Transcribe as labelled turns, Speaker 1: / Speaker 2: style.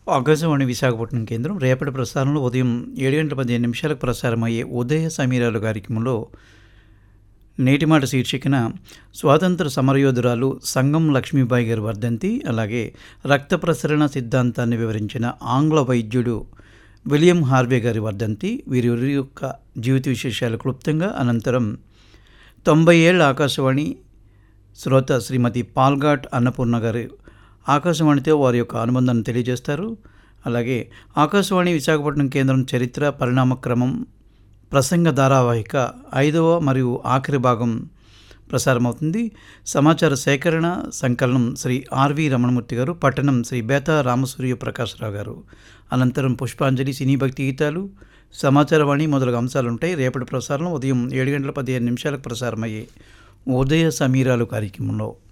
Speaker 1: ఆకాశవాణి విశాఖపట్నం కేంద్రం రేపటి ప్రసారంలో ఉదయం ఏడు గంటల పదిహేను నిమిషాలకు ప్రసారమయ్యే ఉదయ సమీరాలు కార్యక్రమంలో నేటి మాట శీర్షికన స్వాతంత్ర సమరయోధురాలు సంగం లక్ష్మీబాయి గారి వర్ధంతి అలాగే రక్త ప్రసరణ సిద్ధాంతాన్ని వివరించిన ఆంగ్ల వైద్యుడు విలియం హార్వే గారి వర్ధంతి వీరి యొక్క జీవిత విశేషాలు క్లుప్తంగా అనంతరం తొంభై ఏళ్ళ ఆకాశవాణి శ్రోత శ్రీమతి పాల్ఘాట్ అన్నపూర్ణ గారు ఆకాశవాణితో వారి యొక్క అనుబంధాన్ని తెలియజేస్తారు అలాగే ఆకాశవాణి విశాఖపట్నం కేంద్రం చరిత్ర పరిణామక్రమం ప్రసంగ ధారావాహిక ఐదవ మరియు ఆఖరి భాగం ప్రసారమవుతుంది సమాచార సేకరణ సంకలనం శ్రీ ఆర్వి రమణమూర్తి గారు పట్టణం శ్రీ బేతా రామసూర్య ప్రకాశ్రావు గారు అనంతరం పుష్పాంజలి సినీ భక్తి గీతాలు సమాచారవాణి మొదలగు అంశాలు ఉంటాయి రేపటి ప్రసారం ఉదయం ఏడు గంటల పదిహేను నిమిషాలకు ప్రసారమయ్యే ఉదయ సమీరాలు కార్యక్రమంలో